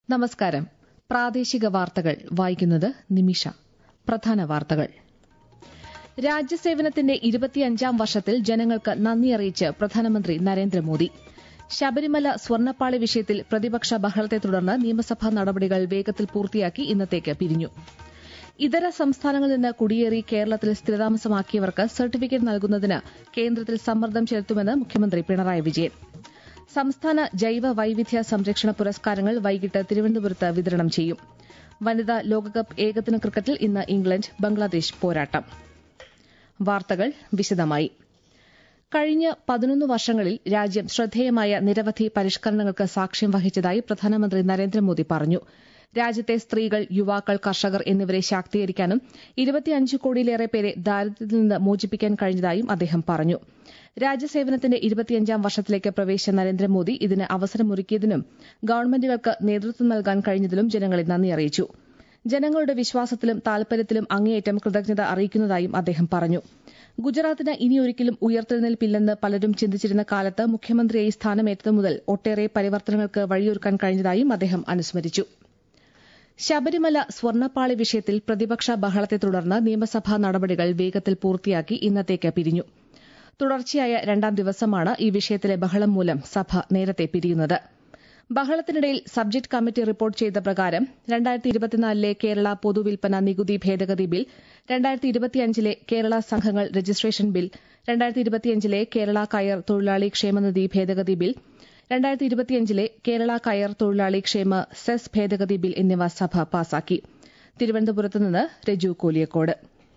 നമസ്കാരം പ്രാദേശിക വാർത്തകൾ വായിക്കുന്നത് നിമിഷ പ്രധാന വാർത്തകൾ രാജ്യസേവനത്തിന്റെ ഇരുപത്തിയഞ്ചാം വർഷത്തിൽ ജനങ്ങൾക്ക് നന്ദി അറിയിച്ച് പ്രധാനമന്ത്രി നരേന്ദ്രമോദി ശബരിമല സ്വർണ്ണപ്പാളി വിഷയത്തിൽ പ്രതിപക്ഷ ബഹളത്തെ തുടർന്ന് നിയമസഭാ നടപടികൾ വേഗത്തിൽ പൂർത്തിയാക്കി ഇന്നത്തേക്ക് പിരിഞ്ഞു ഇതര സംസ്ഥാനങ്ങളിൽ നിന്ന് കുടിയേറി കേരളത്തിൽ സ്ഥിരതാമസമാക്കിയവർക്ക് സർട്ടിഫിക്കറ്റ് നൽകുന്നതിന് കേന്ദ്രത്തിൽ സമ്മർദ്ദം ചെലുത്തുമെന്ന് മുഖ്യമന്ത്രി പിണറായി വിജയൻ സംസ്ഥാന ജൈവ വൈവിധ്യ സംരക്ഷണ പുരസ്കാരങ്ങൾ വൈകിട്ട് തിരുവനന്തപുരത്ത് വിതരണം ചെയ്യും വനിതാ ലോകകപ്പ് ഏകദിന ക്രിക്കറ്റിൽ ഇന്ന് ഇംഗ്ലണ്ട് ബംഗ്ലാദേശ് പോരാട്ടം വാർത്തകൾ വിശദമായി കഴിഞ്ഞ പതിനൊന്ന് വർഷങ്ങളിൽ രാജ്യം ശ്രദ്ധേയമായ നിരവധി പരിഷ്കരണങ്ങൾക്ക് സാക്ഷ്യം വഹിച്ചതായി പ്രധാനമന്ത്രി നരേന്ദ്രമോദി പറഞ്ഞു രാജ്യത്തെ സ്ത്രീകൾ യുവാക്കൾ കർഷകർ എന്നിവരെ ശാക്തീകരിക്കാനും ഇരുപത്തിയഞ്ച് കോടിയിലേറെ പേരെ ദാരിദ്ര്യത്തിൽ നിന്ന് മോചിപ്പിക്കാൻ കഴിഞ്ഞതായും അദ്ദേഹം പറഞ്ഞു രാജ്യസേവനത്തിന്റെ ഇരുപത്തിയഞ്ചാം വർഷത്തിലേക്ക് പ്രവേശിച്ച നരേന്ദ്രമോദി ഇതിന് അവസരമൊരുക്കിയതിനും ഗവൺമെന്റുകൾക്ക് നേതൃത്വം നൽകാൻ കഴിഞ്ഞതിലും ജനങ്ങളെ നന്ദി അറിയിച്ചു ജനങ്ങളുടെ വിശ്വാസത്തിലും താൽപര്യത്തിലും അങ്ങേയറ്റം കൃതജ്ഞത അറിയിക്കുന്നതായും അദ്ദേഹം പറഞ്ഞു ഗുജറാത്തിന് ഇനിയൊരിക്കലും ഉയർത്തെഴുന്നേൽപ്പില്ലെന്ന് പലരും ചിന്തിച്ചിരുന്ന കാലത്ത് മുഖ്യമന്ത്രിയായി സ്ഥാനമേറ്റതു മുതൽ ഒട്ടേറെ പരിവർത്തനങ്ങൾക്ക് വഴിയൊരുക്കാൻ കഴിഞ്ഞതായും അദ്ദേഹം അനുസ്മരിച്ചു ശബരിമല സ്വർണ്ണപ്പാളി വിഷയത്തിൽ പ്രതിപക്ഷ ബഹളത്തെ തുടർന്ന് നിയമസഭാ നടപടികൾ വേഗത്തിൽ പൂർത്തിയാക്കി ഇന്നത്തേക്ക് പിരിഞ്ഞു തുടർച്ചയായ രണ്ടാം ദിവസമാണ് ഈ വിഷയത്തിലെ ബഹളം മൂലം സഭ നേരത്തെ പിരിയുന്നത് ബഹളത്തിനിടയിൽ സബ്ജക്ട് കമ്മിറ്റി റിപ്പോർട്ട് ചെയ്ത പ്രകാരം രണ്ടായിരത്തി ഇരുപത്തിനാലിലെ കേരള പൊതുവിൽപ്പന നികുതി ഭേദഗതി ബിൽ രണ്ടായിരത്തി ഇരുപത്തിയഞ്ചിലെ കേരള സംഘങ്ങൾ രജിസ്ട്രേഷൻ ബിൽ രണ്ടായിരത്തി ഇരുപത്തിയഞ്ചിലെ കേരള കയർ തൊഴിലാളി ക്ഷേമനിധി ഭേദഗതി ബിൽ രണ്ടായിരത്തി ഇരുപത്തിയഞ്ചിലെ കേരള കയർ തൊഴിലാളി ക്ഷേമ സെസ് ഭേദഗതി ബിൽ എന്നിവ സഭ പാസാക്കി തിരുവനന്തപുരത്ത് നിന്ന് രജു കോലിയക്കോട്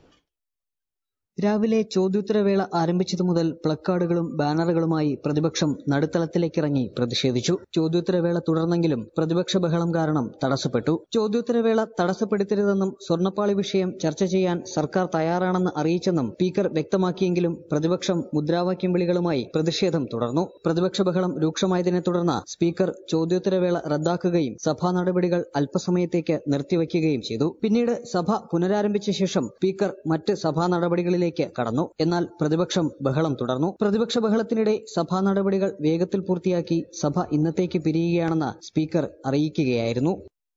രാവിലെ ചോദ്യോത്തരവേള ആരംഭിച്ചതു മുതൽ പ്ലക്കാർഡുകളും ബാനറുകളുമായി പ്രതിപക്ഷം നടുത്തളത്തിലേക്കിറങ്ങി പ്രതിഷേധിച്ചു ചോദ്യോത്തരവേള തുടർന്നെങ്കിലും പ്രതിപക്ഷ ബഹളം കാരണം തടസ്സപ്പെട്ടു ചോദ്യോത്തരവേള തടസ്സപ്പെടുത്തരുതെന്നും സ്വർണ്ണപ്പാളി വിഷയം ചർച്ച ചെയ്യാൻ സർക്കാർ തയ്യാറാണെന്ന് അറിയിച്ചെന്നും സ്പീക്കർ വ്യക്തമാക്കിയെങ്കിലും പ്രതിപക്ഷം മുദ്രാവാക്യം വിളികളുമായി പ്രതിഷേധം തുടർന്നു പ്രതിപക്ഷ ബഹളം രൂക്ഷമായതിനെ തുടർന്ന് സ്പീക്കർ ചോദ്യോത്തരവേള റദ്ദാക്കുകയും സഭാ നടപടികൾ അല്പസമയത്തേക്ക് നിർത്തിവയ്ക്കുകയും ചെയ്തു പിന്നീട് സഭ പുനരാരംഭിച്ച ശേഷം സ്പീക്കർ മറ്റ് സഭാ നടപടികളിൽ ിലേക്ക് കടന്നു എന്നാൽ പ്രതിപക്ഷം ബഹളം തുടർന്നു പ്രതിപക്ഷ ബഹളത്തിനിടെ സഭാ നടപടികൾ വേഗത്തിൽ പൂർത്തിയാക്കി സഭ ഇന്നത്തേക്ക് പിരിയുകയാണെന്ന് സ്പീക്കർ അറിയിക്കുകയായിരുന്നു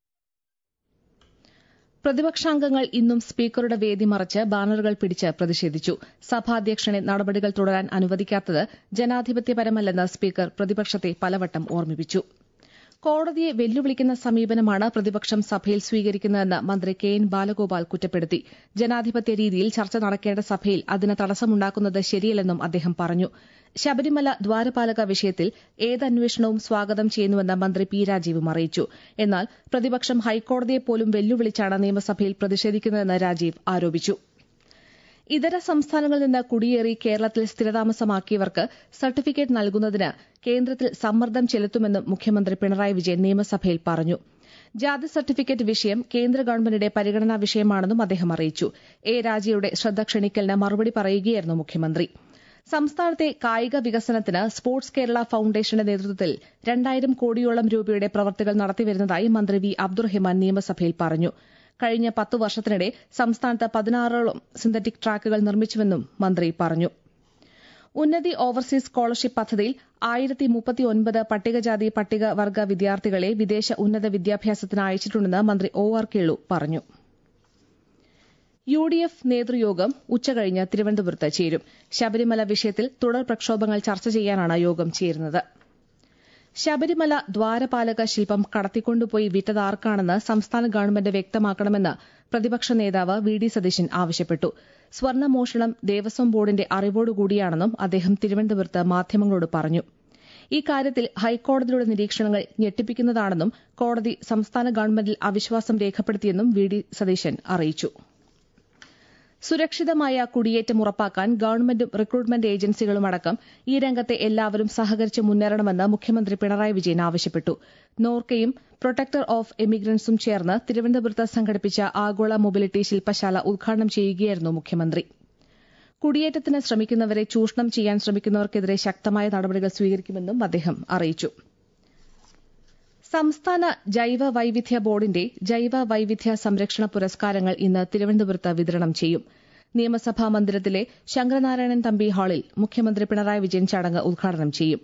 പ്രതിപക്ഷാംഗങ്ങൾ ഇന്നും സ്പീക്കറുടെ വേദി മറച്ച് ബാനറുകൾ പിടിച്ച് പ്രതിഷേധിച്ചു സഭാധ്യക്ഷനെ നടപടികൾ തുടരാൻ അനുവദിക്കാത്തത് ജനാധിപത്യപരമല്ലെന്ന് സ്പീക്കർ പ്രതിപക്ഷത്തെ പലവട്ടം ഓർമ്മിപ്പിച്ചു കോടതിയെ വെല്ലുവിളിക്കുന്ന സമീപനമാണ് പ്രതിപക്ഷം സഭയിൽ സ്വീകരിക്കുന്നതെന്ന് മന്ത്രി കെ എൻ ബാലഗോപാൽ കുറ്റപ്പെടുത്തി ജനാധിപത്യ രീതിയിൽ ചർച്ച നടക്കേണ്ട സഭയിൽ അതിന് തടസ്സമുണ്ടാക്കുന്നത് ശരിയല്ലെന്നും അദ്ദേഹം പറഞ്ഞു ശബരിമല ദ്വാരപാലക വിഷയത്തിൽ ഏത് അന്വേഷണവും സ്വാഗതം ചെയ്യുന്നുവെന്ന് മന്ത്രി പി രാജീവും അറിയിച്ചു എന്നാൽ പ്രതിപക്ഷം ഹൈക്കോടതിയെപ്പോലും വെല്ലുവിളിച്ചാണ് നിയമസഭയിൽ പ്രതിഷേധിക്കുന്നതെന്ന് രാജീവ് ആരോപിച്ചു ഇതര സംസ്ഥാനങ്ങളിൽ നിന്ന് കുടിയേറി കേരളത്തിൽ സ്ഥിരതാമസമാക്കിയവർക്ക് സർട്ടിഫിക്കറ്റ് നൽകുന്നതിന് കേന്ദ്രത്തിൽ സമ്മർദ്ദം ചെലുത്തുമെന്നും മുഖ്യമന്ത്രി പിണറായി വിജയൻ നിയമസഭയിൽ പറഞ്ഞു ജാതി സർട്ടിഫിക്കറ്റ് വിഷയം കേന്ദ്ര ഗവൺമെന്റിന്റെ പരിഗണനാ വിഷയമാണെന്നും അദ്ദേഹം അറിയിച്ചു എ രാജയുടെ ശ്രദ്ധ ക്ഷണിക്കലിന് മറുപടി പറയുകയായിരുന്നു മുഖ്യമന്ത്രി സംസ്ഥാനത്തെ കായിക വികസനത്തിന് സ്പോർട്സ് കേരള ഫൌണ്ടേഷന്റെ നേതൃത്വത്തിൽ രണ്ടായിരം കോടിയോളം രൂപയുടെ പ്രവർത്തികൾ നടത്തിവരുന്നതായി മന്ത്രി വി അബ്ദുറഹിമാൻ നിയമസഭയിൽ പറഞ്ഞു കഴിഞ്ഞ പത്തു വർഷത്തിനിടെ സംസ്ഥാനത്ത് പതിനാറോളം സിന്തറ്റിക് ട്രാക്കുകൾ നിർമ്മിച്ചുവെന്നും മന്ത്രി പറഞ്ഞു ഉന്നതി ഓവർസീസ് സ്കോളർഷിപ്പ് പദ്ധതിയിൽ ആയിരത്തി മുപ്പത്തിയൊൻപത് പട്ടികജാതി പട്ടികവർഗ വിദ്യാർത്ഥികളെ വിദേശ ഉന്നത വിദ്യാഭ്യാസത്തിന് അയച്ചിട്ടുണ്ടെന്ന് മന്ത്രി ഒ ആർ കേളു പറഞ്ഞു യു ഡി എഫ് നേതൃയോഗം ഉച്ചകഴിഞ്ഞ് തിരുവനന്തപുരത്ത് ചേരും ശബരിമല വിഷയത്തിൽ തുടർ പ്രക്ഷോഭങ്ങൾ ചർച്ച ചെയ്യാനാണ് യോഗം ചേരുന്നത് ശബരിമല ദ്വാരപാലക ശില്പം കടത്തിക്കൊണ്ടുപോയി വിറ്റതാർക്കാണെന്ന് സംസ്ഥാന ഗവൺമെന്റ് വ്യക്തമാക്കണമെന്ന് പ്രതിപക്ഷ നേതാവ് വി ഡി സതീശൻ ആവശ്യപ്പെട്ടു സ്വർണ്ണമോഷണം ദേവസ്വം ബോർഡിന്റെ അറിവോടുകൂടിയാണെന്നും അദ്ദേഹം തിരുവനന്തപുരത്ത് മാധ്യമങ്ങളോട് പറഞ്ഞു ഈ കാര്യത്തിൽ ഹൈക്കോടതിയുടെ നിരീക്ഷണങ്ങൾ ഞെട്ടിപ്പിക്കുന്നതാണെന്നും കോടതി സംസ്ഥാന ഗവൺമെന്റിൽ അവിശ്വാസം രേഖപ്പെടുത്തിയെന്നും വി ഡി സതീശൻ അറിയിച്ചു സുരക്ഷിതമായ കുടിയേറ്റം ഉറപ്പാക്കാൻ ഗവൺമെന്റും റിക്രൂട്ട്മെന്റ് ഏജൻസികളുമടക്കം ഈ രംഗത്തെ എല്ലാവരും സഹകരിച്ച് മുന്നേറണമെന്ന് മുഖ്യമന്ത്രി പിണറായി വിജയൻ ആവശ്യപ്പെട്ടു നോർക്കയും പ്രൊട്ടക്ടർ ഓഫ് എമിഗ്രൻസും ചേർന്ന് തിരുവനന്തപുരത്ത് സംഘടിപ്പിച്ച ആഗോള മൊബിലിറ്റി ശില്പശാല ഉദ്ഘാടനം ചെയ്യുകയായിരുന്നു മുഖ്യമന്ത്രി കുടിയേറ്റത്തിന് ശ്രമിക്കുന്നവരെ ചൂഷണം ചെയ്യാൻ ശ്രമിക്കുന്നവർക്കെതിരെ ശക്തമായ നടപടികൾ സ്വീകരിക്കുമെന്നും അദ്ദേഹം അറിയിച്ചു സംസ്ഥാന ജൈവ വൈവിധ്യ ബോർഡിന്റെ ജൈവ വൈവിധ്യ സംരക്ഷണ പുരസ്കാരങ്ങൾ ഇന്ന് തിരുവനന്തപുരത്ത് വിതരണം ചെയ്യും നിയമസഭാ മന്ദിരത്തിലെ ശങ്കരനാരായണൻ തമ്പി ഹാളിൽ മുഖ്യമന്ത്രി പിണറായി വിജയൻ ചടങ്ങ് ഉദ്ഘാടനം ചെയ്യും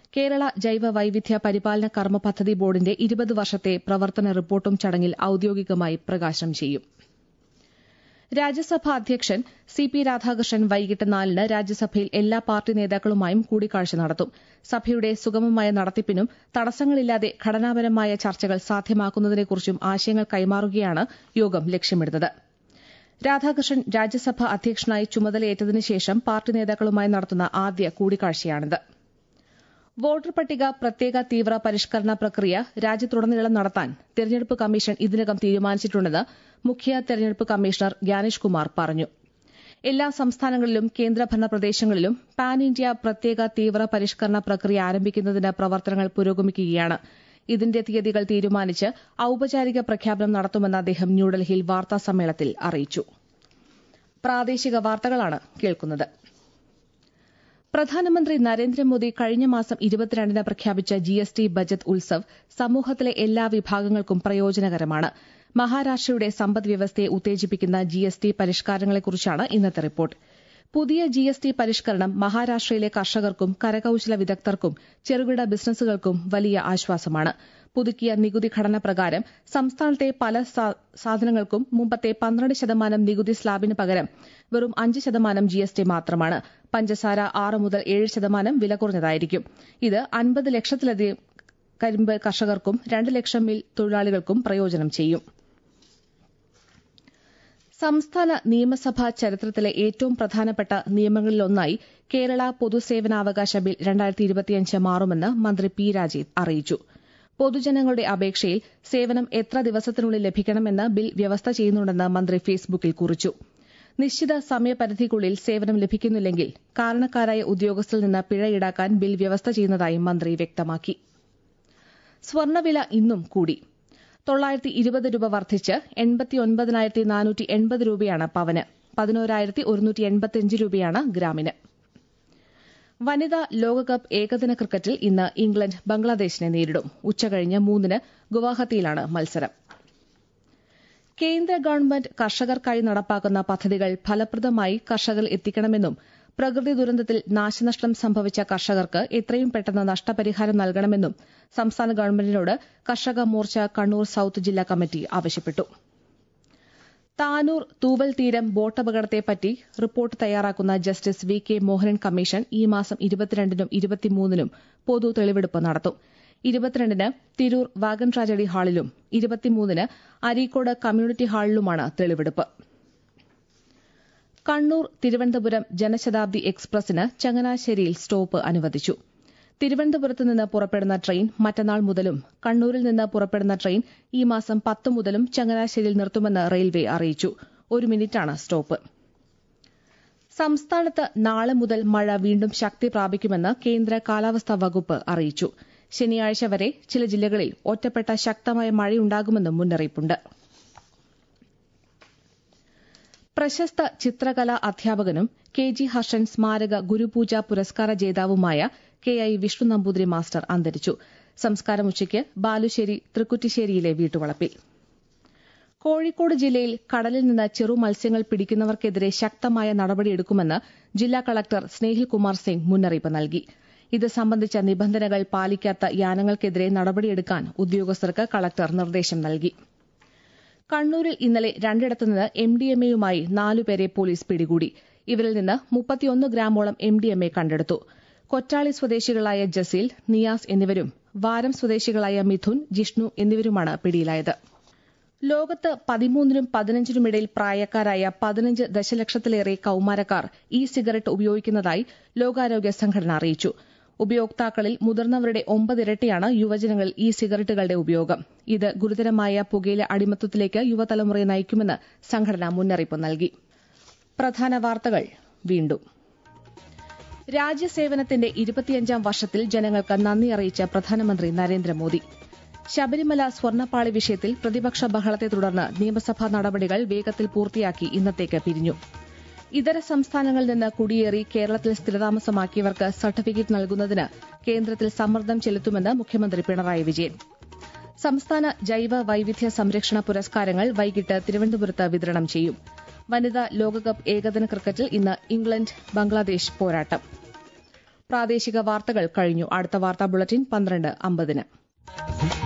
കേരള ജൈവ വൈവിധ്യ പരിപാലന കർമ്മ പദ്ധതി ബോർഡിന്റെ ഇരുപത് വർഷത്തെ പ്രവർത്തന റിപ്പോർട്ടും ചടങ്ങിൽ ഔദ്യോഗികമായി പ്രകാശനം ചെയ്യും രാജ്യസഭാ അധ്യക്ഷൻ സി പി രാധാകൃഷ്ണൻ വൈകിട്ട് നാലിന് രാജ്യസഭയിൽ എല്ലാ പാർട്ടി നേതാക്കളുമായും കൂടിക്കാഴ്ച നടത്തും സഭയുടെ സുഗമമായ നടത്തിപ്പിനും തടസ്സങ്ങളില്ലാതെ ഘടനാപരമായ ചർച്ചകൾ സാധ്യമാക്കുന്നതിനെക്കുറിച്ചും ആശയങ്ങൾ കൈമാറുകയാണ് യോഗം ലക്ഷ്യമിടുന്നത് രാധാകൃഷ്ണൻ രാജ്യസഭ അധ്യക്ഷനായി ചുമതലയേറ്റതിനു ശേഷം പാർട്ടി നേതാക്കളുമായി നടത്തുന്ന ആദ്യ കൂടിക്കാഴ്ചയാണിത് വോട്ടർ പട്ടിക പ്രത്യേക തീവ്ര പരിഷ്കരണ പ്രക്രിയ രാജ്യത്തുടനീളം നടത്താൻ തെരഞ്ഞെടുപ്പ് കമ്മീഷൻ ഇതിനകം തീരുമാനിച്ചിട്ടുണ്ടെന്ന് മുഖ്യ തെരഞ്ഞെടുപ്പ് കമ്മീഷണർ ജ്ഞാനേഷ് കുമാർ പറഞ്ഞു എല്ലാ സംസ്ഥാനങ്ങളിലും കേന്ദ്രഭരണ പ്രദേശങ്ങളിലും പാൻ ഇന്ത്യ പ്രത്യേക തീവ്ര പരിഷ്കരണ പ്രക്രിയ ആരംഭിക്കുന്നതിന് പ്രവർത്തനങ്ങൾ പുരോഗമിക്കുകയാണ് ഇതിന്റെ തീയതികൾ തീരുമാനിച്ച് ഔപചാരിക പ്രഖ്യാപനം നടത്തുമെന്ന് അദ്ദേഹം ന്യൂഡൽഹിയിൽ വാർത്താസമ്മേളനത്തിൽ അറിയിച്ചു പ്രാദേശിക വാർത്തകളാണ് കേൾക്കുന്നത് പ്രധാനമന്ത്രി നരേന്ദ്രമോദി കഴിഞ്ഞ മാസം ഇരുപത്തിരണ്ടിന് പ്രഖ്യാപിച്ച ജിഎസ്ടി ബജറ്റ് ഉത്സവ് സമൂഹത്തിലെ എല്ലാ വിഭാഗങ്ങൾക്കും പ്രയോജനകരമാണ് മഹാരാഷ്ട്രയുടെ സമ്പദ് വ്യവസ്ഥയെ ഉത്തേജിപ്പിക്കുന്ന ജിഎസ്ടി പരിഷ്കാരങ്ങളെക്കുറിച്ചാണ് ഇന്നത്തെ റിപ്പോർട്ട് പുതിയ ജിഎസ്ടി പരിഷ്കരണം മഹാരാഷ്ട്രയിലെ കർഷകർക്കും കരകൌശല വിദഗ്ധർക്കും ചെറുകിട ബിസിനസ്സുകൾക്കും വലിയ ആശ്വാസമാണ് പുതുക്കിയ നികുതി ഘടന പ്രകാരം സംസ്ഥാനത്തെ പല സാധനങ്ങൾക്കും മുമ്പത്തെ പന്ത്രണ്ട് ശതമാനം നികുതി സ്ലാബിന് പകരം വെറും അഞ്ച് ശതമാനം ജിഎസ്ടി മാത്രമാണ് പഞ്ചസാര ആറ് മുതൽ ഏഴ് ശതമാനം വില കുറഞ്ഞതായിരിക്കും ഇത് അൻപത് ലക്ഷത്തിലധികം കരിമ്പ് കർഷകർക്കും രണ്ട് ലക്ഷം മിൽ തൊഴിലാളികൾക്കും പ്രയോജനം ചെയ്യും സംസ്ഥാന നിയമസഭാ ചരിത്രത്തിലെ ഏറ്റവും പ്രധാനപ്പെട്ട നിയമങ്ങളിലൊന്നായി കേരള പൊതുസേവനാവകാശ ബിൽ രണ്ടായിരത്തി ഇരുപത്തിയഞ്ച് മാറുമെന്ന് മന്ത്രി പി രാജീവ് അറിയിച്ചു പൊതുജനങ്ങളുടെ അപേക്ഷയിൽ സേവനം എത്ര ദിവസത്തിനുള്ളിൽ ലഭിക്കണമെന്ന് ബിൽ വ്യവസ്ഥ ചെയ്യുന്നുണ്ടെന്ന് മന്ത്രി ഫേസ്ബുക്കിൽ കുറിച്ചു നിശ്ചിത സമയപരിധിക്കുള്ളിൽ സേവനം ലഭിക്കുന്നില്ലെങ്കിൽ കാരണക്കാരായ ഉദ്യോഗസ്ഥരിൽ നിന്ന് പിഴ ഈടാക്കാൻ ബിൽ വ്യവസ്ഥ ചെയ്യുന്നതായി മന്ത്രി വ്യക്തമാക്കി സ്വർണ്ണവില ഇന്നും കൂടി തൊള്ളായിരത്തി ഇരുപത് രൂപ വർദ്ധിച്ച് എൺപത്തിയൊൻപതിനായിരത്തി നാനൂറ്റി എൺപത് രൂപയാണ് പവന് പതിനോരായിരത്തി ഒരുന്നൂറ്റി എൺപത്തിയഞ്ച് രൂപയാണ് ഗ്രാമിന് വനിതാ ലോകകപ്പ് ഏകദിന ക്രിക്കറ്റിൽ ഇന്ന് ഇംഗ്ലണ്ട് ബംഗ്ലാദേശിനെ നേരിടും ഉച്ചകഴിഞ്ഞ് മൂന്നിന് ഗുവാഹത്തിയിലാണ് മത്സരം കേന്ദ്ര ഗവൺമെന്റ് കർഷകർക്കായി നടപ്പാക്കുന്ന പദ്ധതികൾ ഫലപ്രദമായി കർഷകരിൽ എത്തിക്കണമെന്നും പ്രകൃതി ദുരന്തത്തിൽ നാശനഷ്ടം സംഭവിച്ച കർഷകർക്ക് എത്രയും പെട്ടെന്ന് നഷ്ടപരിഹാരം നൽകണമെന്നും സംസ്ഥാന ഗവൺമെന്റിനോട് കർഷക മോർച്ച കണ്ണൂർ സൌത്ത് ജില്ലാ കമ്മിറ്റി ആവശ്യപ്പെട്ടു താനൂർ തൂവൽ തീരം ബോട്ടപകടത്തെപ്പറ്റി റിപ്പോർട്ട് തയ്യാറാക്കുന്ന justice V K Mohanan commission ഈ മാസം ഇരുപത്തിരണ്ടിനും ഇരുപത്തിമൂന്നിനും പൊതു തെളിവെടുപ്പ് നടത്തും ഇരുപത്തിരണ്ടിന് തിരൂർ വാഗൺ ട്രാജഡി ഹാളിലും ഇരുപത്തിമൂന്നിന് അരീക്കോട് കമ്മ്യൂണിറ്റി ഹാളിലുമാണ് തെളിവെടുപ്പ് കണ്ണൂർ തിരുവനന്തപുരം ജനശതാബ്ദി എക്സ്പ്രസിന് ചങ്ങനാശ്ശേരിയിൽ സ്റ്റോപ്പ് അനുവദിച്ചു തിരുവനന്തപുരത്ത് നിന്ന് പുറപ്പെടുന്ന ട്രെയിൻ മറ്റന്നാൾ മുതലും കണ്ണൂരിൽ നിന്ന് പുറപ്പെടുന്ന ട്രെയിൻ ഈ മാസം പത്ത് മുതലും ചങ്ങനാശ്ശേരിയിൽ നിർത്തുമെന്ന് റെയിൽവേ അറിയിച്ചു ഒരു മിനിറ്റാണ് സ്റ്റോപ്പ് സംസ്ഥാനത്ത് നാളെ മുതൽ മഴ വീണ്ടും ശക്തി പ്രാപിക്കുമെന്ന് കേന്ദ്ര കാലാവസ്ഥാ വകുപ്പ് അറിയിച്ചു ശനിയാഴ്ച വരെ ചില ജില്ലകളിൽ ഒറ്റപ്പെട്ട ശക്തമായ മഴയുണ്ടാകുമെന്നും മുന്നറിയിപ്പുണ്ട് പ്രശസ്ത ചിത്രകലാ അധ്യാപകനും കെ ജി ഹർഷൻ സ്മാരക ഗുരുപൂജ പുരസ്കാര ജേതാവുമായ K I Vishnu Namboothiri master അന്തരിച്ചു സംസ്കാരം ഉച്ചയ്ക്ക് ബാലുശ്ശേരി തൃക്കുറ്റിശ്ശേരിയിലെ വീട്ടുവളപ്പിൽ കോഴിക്കോട് ജില്ലയിൽ കടലിൽ നിന്ന് ചെറു മത്സ്യങ്ങൾ പിടിക്കുന്നവർക്കെതിരെ ശക്തമായ നടപടിയെടുക്കുമെന്ന് ജില്ലാ കളക്ടർ സ്നേഹിൽ കുമാർ സിംഗ് മുന്നറിയിപ്പ് നൽകി ഇത് സംബന്ധിച്ച നിബന്ധനകൾ പാലിക്കാത്ത യാനങ്ങൾക്കെതിരെ നടപടിയെടുക്കാൻ ഉദ്യോഗസ്ഥർക്ക് കളക്ടർ നിർദ്ദേശം നൽകി കണ്ണൂരിൽ ഇന്നലെ രണ്ടിടത്തുനിന്ന് എം ഡി എം എയുമായി നാലുപേരെ പോലീസ് പിടികൂടി ഇവരിൽ നിന്ന് മുപ്പത്തിയൊന്ന് ഗ്രാമോളം എം ഡി എം എ കണ്ടെടുത്തു കൊറ്റാളി സ്വദേശികളായ ജസീൽ നിയാസ് എന്നിവരും വാരം സ്വദേശികളായ മിഥുൻ ജിഷ്ണു എന്നിവരുമാണ് പിടിയിലായത് ലോകത്ത് പതിമൂന്നിനും പതിനഞ്ചിനുമിടയിൽ പ്രായക്കാരായ പതിനഞ്ച് ദശലക്ഷത്തിലേറെ കൌമാരക്കാർ ഇ സിഗരറ്റ് ഉപയോഗിക്കുന്നതായി ലോകാരോഗ്യ സംഘടന അറിയിച്ചു ഉപയോക്താക്കളിൽ മുതിർന്നവരുടെ ഒമ്പതിരട്ടിയാണ് യുവജനങ്ങളിൽ ഇ സിഗരറ്റുകളുടെ ഉപയോഗം ഇത് ഗുരുതരമായ പുകയില അടിമത്തത്തിലേക്ക് യുവതലമുറയെ നയിക്കുമെന്ന് സംഘടന മുന്നറിയിപ്പ് നൽകി പ്രധാന വാർത്തകൾ വീണ്ടും രാജ്യസേവനത്തിന്റെ ഇരുപത്തിയഞ്ചാം വർഷത്തിൽ ജനങ്ങൾക്ക് നന്ദി അറിയിച്ച പ്രധാനമന്ത്രി നരേന്ദ്രമോദി ശബരിമല സ്വർണ്ണപ്പാളി വിഷയത്തിൽ പ്രതിപക്ഷ ബഹളത്തെ തുടർന്ന് നിയമസഭാ നടപടികൾ വേഗത്തിൽ പൂർത്തിയാക്കി ഇന്നത്തേക്ക് പിരിഞ്ഞു ഇതര സംസ്ഥാനങ്ങളിൽ നിന്ന് കുടിയേറി കേരളത്തിൽ സ്ഥിരതാമസമാക്കിയവർക്ക് സർട്ടിഫിക്കറ്റ് നൽകുന്നതിന് കേന്ദ്രത്തിൽ സമ്മർദ്ദം ചെലുത്തുമെന്ന് മുഖ്യമന്ത്രി പിണറായി വിജയൻ സംസ്ഥാന ജൈവ വൈവിധ്യ സംരക്ഷണ പുരസ്കാരങ്ങൾ വൈകിട്ട് തിരുവനന്തപുരത്ത് വിതരണം ചെയ്യും വനിതാ ലോകകപ്പ് ഏകദിന ക്രിക്കറ്റിൽ ഇന്ന് ഇംഗ്ലണ്ട് ബംഗ്ലാദേശ് പോരാട്ടം പ്രാദേശിക വാർത്തകൾ കഴിഞ്ഞു അടുത്ത വാർത്താ ബുള്ളറ്റിൻ പന്ത്രണ്ട് അമ്പതിന്